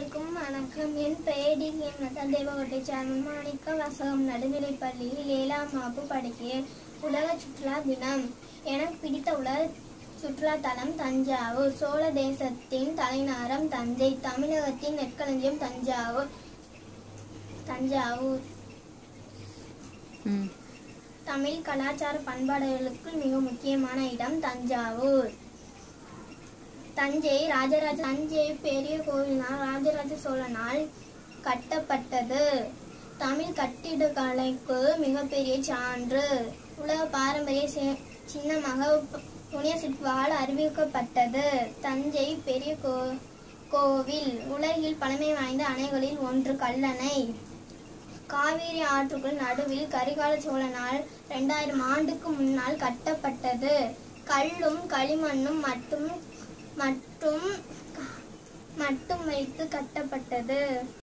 அனைவருக்கும் வணக்கம் என் பெயர் டி ஹேமலதா தேவகோட்டை சேர்மன் மாணிக்க வசகம் நடுநிலைப் பள்ளியில் ஏழாம் வகுப்பு படிக்கிறேன் உலக சுற்றுலா தினம் எனக்கு பிடித்த உலக சுற்றுலா தலம் தஞ்சாவூர் சோழ தேசத்தின் தலைநகரம் தஞ்சை தமிழகத்தின் நெற்களஞ்சியம் தஞ்சாவூர் தஞ்சாவூர் ம் தமிழ் கலாச்சார பண்பாடுகளுக்கு மிக முக்கியமான இடம் தஞ்சாவூர் தஞ்சை ராஜராஜ தஞ்சை பெரிய கோவிலினால் ராஜராஜ சோழனால் கட்டப்பட்டது தமிழ் கட்டிடக்கலைக்கு மிகப்பெரிய சான்று உலக பாரம்பரிய சி- சின்னமாக ப- யுனெஸ்கோவால் அறிவிக்கப்பட்டது தஞ்சை பெரிய கோ கோவில் உலகில் பழமை வாய்ந்த அணைகளில் ஒன்று கல்லணை காவிரி ஆற்றுக்குள் நடுவில் கரிகால சோழனால் இரண்டாயிரம் ஆண்டுக்கு முன்னால் கட்டப்பட்டது கல்லும் களிமண்ணும் மட்டும் மட்டும் மட்டும் வைத்து கட்டப்பட்டது